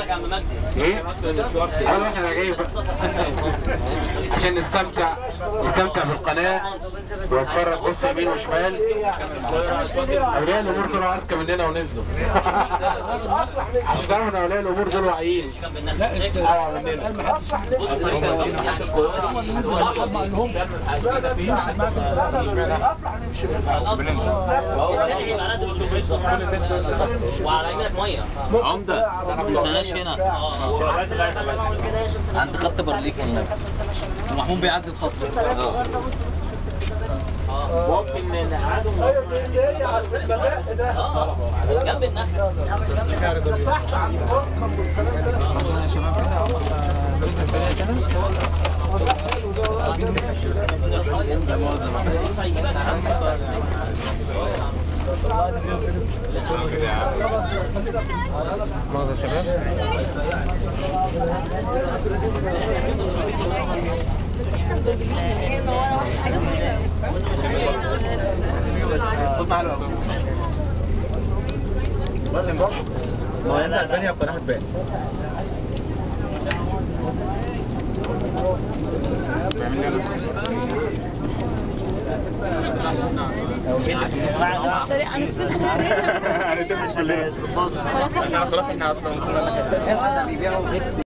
لك يا عم مجدي ايه؟ انا احنا جاي بقى عشان نستمتع نستمتع بالقناة ونتفرج بص يمين وشمال اولياء الامور طلعوا اذكى مننا ونزلوا عشان تعرفوا ان اولياء الامور دول واعيين اوعى مننا وعلى يمينك ميه عمدة ما تنساناش هنا عند خط برليك والنبي ومحمود بيعدي الخط ممكن نقعدهم جنب النخل ربنا يا شباب كده بإذن الله كده لا مؤاخذة مؤاخذة يا شباب ما هو انت البانيا القناه هتبان انا كنت هنتفق كلنا خلاص خلاص احنا اصلا وصلنا لك